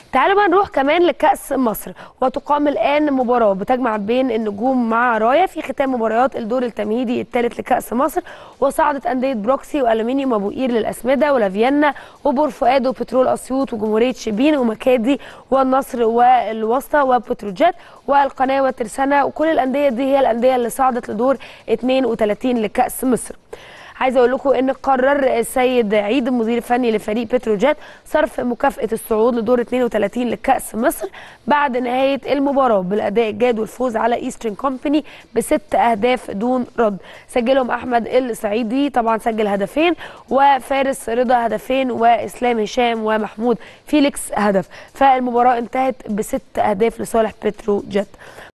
تعالوا بقى نروح كمان لكأس مصر وتقام الآن مباراة بتجمع بين النجوم مع راية في ختام مباريات الدور التمهيدي الثالث لكأس مصر وصعدت أندية بروكسي وألومنيوم أبو قير للأسمدة ولافيانا وبور فؤاد وبترول أسيوط وجمهورية شبين ومكادي والنصر والوسطى وبتروجيت والقناة وترسانة وكل الأندية دي هي الأندية اللي صعدت لدور 32 لكأس مصر عايزه اقول لكم ان قرر السيد عيد المدير الفني لفريق بتروجيت صرف مكافاه الصعود لدور 32 لكاس مصر بعد نهايه المباراه بالاداء الجاد والفوز على ايسترن كومباني بست اهداف دون رد سجلهم احمد الصعيدي طبعا سجل هدفين وفارس رضا هدفين واسلام هشام ومحمود فيليكس هدف فالمباراه انتهت بست اهداف لصالح بتروجيت